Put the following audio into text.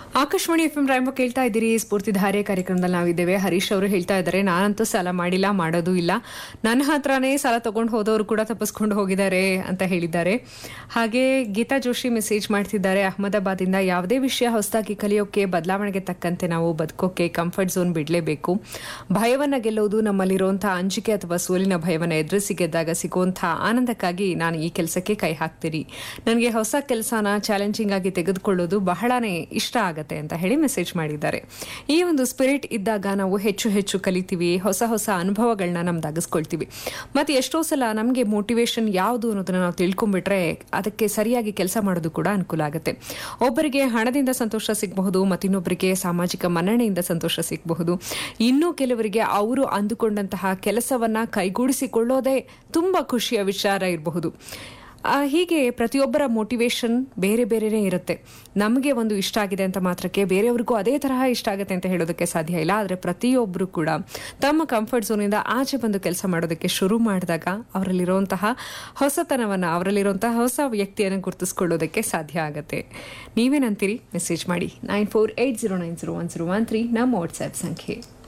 Akashvani F M ರಾಯಂಬ ಕೇಳ್ತಾ ಇದ್ದೀರಿ ಸ್ಫೂರ್ತಿಧಾರೆ ಕಾರ್ಯಕ್ರಮದಲ್ಲಿ ನಾವಿದ್ದೇವೆ ಹರೀಶ್ ಅವರು ಹೇಳ್ತಾ ಇದ್ದಾರೆ ನಾನಂತೂ ಸಾಲ ಮಾಡಿಲ್ಲ ಮಾಡೋದು ಇಲ್ಲ ನನ್ನ ಹತ್ರನೇ ಸಾಲ ತಗೊಂಡು ಹೋದವರು ಕೂಡ ತಪ್ಪಿಸ್ಕೊಂಡು ಹೋಗಿದ್ದಾರೆ ಅಂತ ಹೇಳಿದ್ದಾರೆ ಹಾಗೆ ಗೀತಾ ಜೋಶಿ ಮೆಸೇಜ್ ಮಾಡ್ತಿದ್ದಾರೆ ಅಹಮದಾಬಾದಿಂದ ಯಾವುದೇ ವಿಷಯ ಹೊಸದಾಗಿ ಕಲಿಯೋಕೆ ಬದಲಾವಣೆಗೆ ತಕ್ಕಂತೆ ನಾವು ಬದುಕೋಕೆ ಕಂಫರ್ಟ್ ಝೋನ್ ಬಿಡಲೇಬೇಕು ಭಯವನ್ನ ಗೆಲ್ಲುವುದು ನಮ್ಮಲ್ಲಿರುವಂತಹ ಅಂಜಿಕೆ ಅಥವಾ ಸೋಲಿನ ಭಯವನ್ನ ಎದುರಿಸಿ ಗೆದ್ದಾಗ ಸಿಗುವಂತಹ ಆನಂದಕ್ಕಾಗಿ ನಾನು ಈ ಕೆಲಸಕ್ಕೆ ಕೈ ಹಾಕ್ತೀನಿ ನನಗೆ ಹೊಸ ಕೆಲಸನ ಚಾಲೆಂಜಿಂಗ್ ಆಗಿ ತೆಗೆದುಕೊಳ್ಳೋದು ಬಹಳನೇ ಇಷ್ಟ ಆಗತ್ತೆ ಅಂತ ಹೇಳಿ ಮೆಸೇಜ್ ಮಾಡಿದ್ದಾರೆ ಈ ಒಂದು ಸ್ಪಿರಿಟ್ ಇದ್ದಾಗ ನಾವು ಹೆಚ್ಚು ಹೆಚ್ಚು ಕಲಿತೀವಿ ಹೊಸ ಹೊಸ ಅನುಭವಗಳನ್ನ ನಮ್ದಾಗಿಸ್ಕೊಳ್ತೀವಿ ಮತ್ತೆ ಎಷ್ಟೋ ಸಲ ನಮಗೆ ಮೋಟಿವೇಶನ್ ಯಾವುದು ಅನ್ನೋದನ್ನ ನಾವು ತಿಳ್ಕೊಂಡ್ಬಿಟ್ರೆ ಅದಕ್ಕೆ ಸರಿಯಾಗಿ ಕೆಲಸ ಮಾಡೋದು ಕೂಡ ಅನುಕೂಲ ಆಗುತ್ತೆ ಒಬ್ಬರಿಗೆ ಹಣದಿಂದ ಸಂತೋಷ ಸಿಗಬಹುದು ಮತ್ತಿನ್ನೊಬ್ಬರಿಗೆ ಸಾಮಾಜಿಕ ಮನ್ನಣೆಯಿಂದ ಸಂತೋಷ ಸಿಗಬಹುದು ಇನ್ನು ಕೆಲವರಿಗೆ ಅವರು ಅಂದುಕೊಂಡಂತಹ ಕೆಲಸವನ್ನ ಕೈಗೂಡಿಸಿಕೊಳ್ಳೋದೇ ತುಂಬಾ ಖುಷಿಯ ವಿಚಾರ ಇರಬಹುದು ಆ, ಹೀಗೆ ಪ್ರತಿಯೊಬ್ಬರ ಮೋಟಿವೇಶನ್ ಬೇರೆ ಬೇರೆನೇ ಇರುತ್ತೆ ನಮಗೆ ಒಂದು ಇಷ್ಟ ಆಗಿದೆ ಅಂತ ಮಾತ್ರಕ್ಕೆ ಬೇರೆಯವ್ರಿಗೂ ಅದೇ ತರಹ ಇಷ್ಟ ಆಗುತ್ತೆ ಅಂತ ಹೇಳೋದಕ್ಕೆ ಸಾಧ್ಯ ಇಲ್ಲ ಆದರೆ ಪ್ರತಿಯೊಬ್ಬರು ಕೂಡ ತಮ್ಮ ಕಂಫರ್ಟ್ ಝೋನಿಂದ ಆಚೆ ಬಂದು ಕೆಲಸ ಮಾಡೋದಕ್ಕೆ ಶುರು ಮಾಡಿದಾಗ ಅವರಲ್ಲಿರುವಂತಹ ಹೊಸತನವನ್ನು ಅವರಲ್ಲಿರುವಂತಹ ಹೊಸ ವ್ಯಕ್ತಿಯನ್ನು ಗುರುತಿಸ್ಕೊಳ್ಳೋದಕ್ಕೆ ಸಾಧ್ಯ ಆಗುತ್ತೆ ನೀವೇನಂತೀರಿ ಮೆಸೇಜ್ ಮಾಡಿ nine four eight zero nine zero one zero one three ನಮ್ಮ ವಾಟ್ಸ್ಆ್ಯಪ್ ಸಂಖ್ಯೆ